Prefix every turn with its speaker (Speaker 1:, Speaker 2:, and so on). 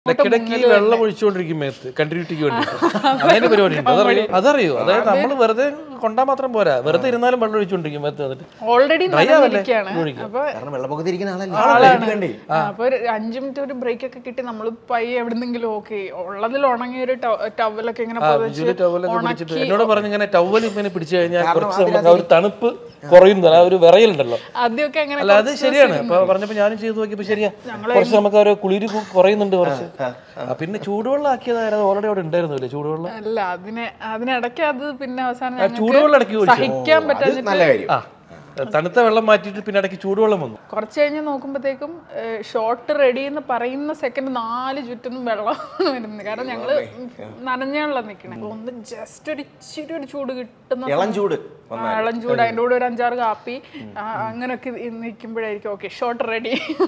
Speaker 1: ഇടയ്ക്കിടയ്ക്ക് ഈ വെള്ളം ഒഴിച്ചുകൊണ്ടിരിക്കും മേത്ത് കണ്ടിന്യൂറ്റിക്ക് വേണ്ടി അതിന്റെ പരിപാടി ഉണ്ട് അതറിയോ അതറിയോ അതായത് നമ്മൾ വെറുതെ കൊണ്ടാ മാത്രം പോരാ വെറുതെ ഇരുന്നാലും വെള്ളം ഒഴിച്ചുകൊണ്ടിരിക്കും മേത്ത് വന്നിട്ട്
Speaker 2: ഓൾറെഡി
Speaker 1: Dry ആവല്ലേ?
Speaker 2: നനഞ്ഞിരിക്കുകയാണ്
Speaker 1: ഒഴിക്കും.
Speaker 2: അപ്പൊ
Speaker 3: കാരണം വെള്ളപ്പൊക്കത്തിൽ ഇരിക്കുന്ന ആളല്ലേ
Speaker 2: ആളാണ്
Speaker 3: വേണ്ടേ
Speaker 2: ആ, അപ്പൊ ഒരു അഞ്ചു മിനിറ്റ് ഒരു ബ്രേക്ക് ഒക്കെ കിട്ടി നമ്മൾ പയ്യെ എവിടെന്നെങ്കിലും ഓക്കെ ഉള്ളതിൽ ഉണങ്ങിയ ഒരു ടവലൊക്കെ ഇങ്ങനെ
Speaker 1: ബിജുവിന്റെ ടവലൊക്കെ പിടിച്ചിട്ട്
Speaker 2: ഉണക്കി
Speaker 1: എന്നോട് പറഞ്ഞ് ഇങ്ങനെ ടവൽ ഇങ്ങനെ പിടിച്ചു കഴിഞ്ഞാൽ കുറച്ച് നമുക്ക് ആ ഒരു തണുപ്പ് കുറയുന്നതാണ് ആ ഒരു വിറയലുണ്ടല്ലോ
Speaker 2: ആദ്യമൊക്കെ അങ്ങനെ
Speaker 1: അല്ല അത് ശരിയാണ് ഇപ്പൊ പറഞ്ഞപ്പോ ഞാനും ചെയ്തു നോക്കിയപ്പോ ശരിയാ കുറച്ച് നമുക്ക് ആ ഒരു കുളിര് കു- കുറയുന്നുണ്ട് കുറച്ച് ആ, പിന്നെ ചൂടുവെള്ളം ആക്കിയതായിരുന്നു ഓൾറെഡി അവിടെ ഉണ്ടായിരുന്നില്ലേ ചൂടുവെള്ളം
Speaker 2: അല്ല അതിനെ അതിനിടയ്ക്ക് അത് പിന്നെ അവസാനം
Speaker 1: ആ, ചൂടുവെള്ളം ഇടയ്ക്ക്
Speaker 2: ഞങ്ങൾക്ക്
Speaker 1: ഒഴിച്ചോ?
Speaker 2: സഹിക്കാൻ പറ്റാഞ്ഞിട്ട്
Speaker 3: നല്ല കാര്യം
Speaker 1: ആ തണുത്ത വെള്ളം മാറ്റിയിട്ട് പിന്നെ ഇടയ്ക്ക് ചൂടുവെള്ളം വന്നു
Speaker 2: കുറച്ച് കഴിഞ്ഞ് നോക്കുമ്പോഴത്തേക്കും ഷോട്ട് റെഡി എന്ന് പറയുന്ന സെക്കൻഡ് നാല് ചുറ്റും വെള്ളമാണ് വരുന്നത് കാരണം ഞങ്ങള് നനഞ്ഞുള്ള നിൽക്കണേ ഒന്ന് ജസ്റ്റ് ഒരു ഇച്ചിരി ഒരു ചൂട് കിട്ടുന്ന
Speaker 3: ഇളം ചൂട്
Speaker 2: ആ, ഇളം ചൂട് അതിൻ്റെ കൂടെ ഒരു അഞ്ചാറ് കാപ്പി ആ, അങ്ങനെയൊക്കെ നിൽക്കുമ്പോഴായിരിക്കും ഓക്കെ ഷോട്ട് റെഡി